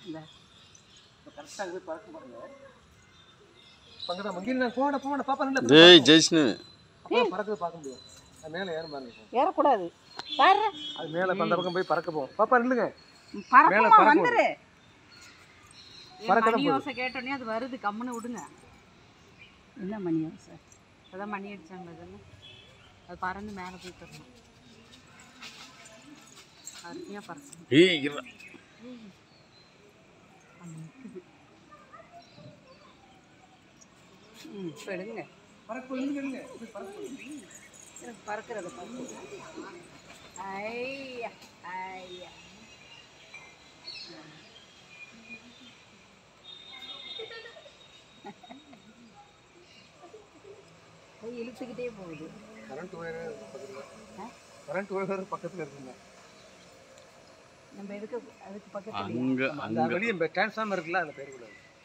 இந்த இப்போ கரெக்டாக அங்கே போய் பறக்க பாருங்க பங்கடா மங்கில் நான் போட போட பாப்பா நல்ல டேய் ஜெய்ஷ்ணு அப்போ பறக்க பார்க்க முடியும் அது மேலே ஏறும் பாருங்க இப்போ. ஏறக்கூடாது பாரு அது மேலே அந்த பக்கம் போய் பறக்க போகும் பாப்பா நில்லுங்க மேல பறக்குமா பறக்கும். வந்துரு பறக்கதான் மணி போகுது. ஓசை கேட்டோடனே அது வருது கம்முன்னு விடுங்க என்ன மணி சார் அதான் மணி அடிச்சாங்க அதெல்லாம் அது பறந்து மேலே போய் தரணும் அருமையாக பறக்கணும் ஏய் இருடா. ம் இப்போ எடுங்க பறக்க நில்லுங்க நில்லுங்க இப்படி பறக்க போகுது. எனக்கு பறக்கிறத பார்த்து ஐயா ஐயா போய் இழுத்துக்கிட்டே போகுது கரண்ட் ஒயர் பக்கத்தில் ஆ? கரண்ட் ஒயர் பக்கத்தில் இருக்குங்க நம்ம எதுக்கு அதுக்கு பக்கத்துல அங்க அந்த அங்க வெளியே டிரான்ஸ்ஃபார்மர் இருக்குல்ல அந்த பேர் கூட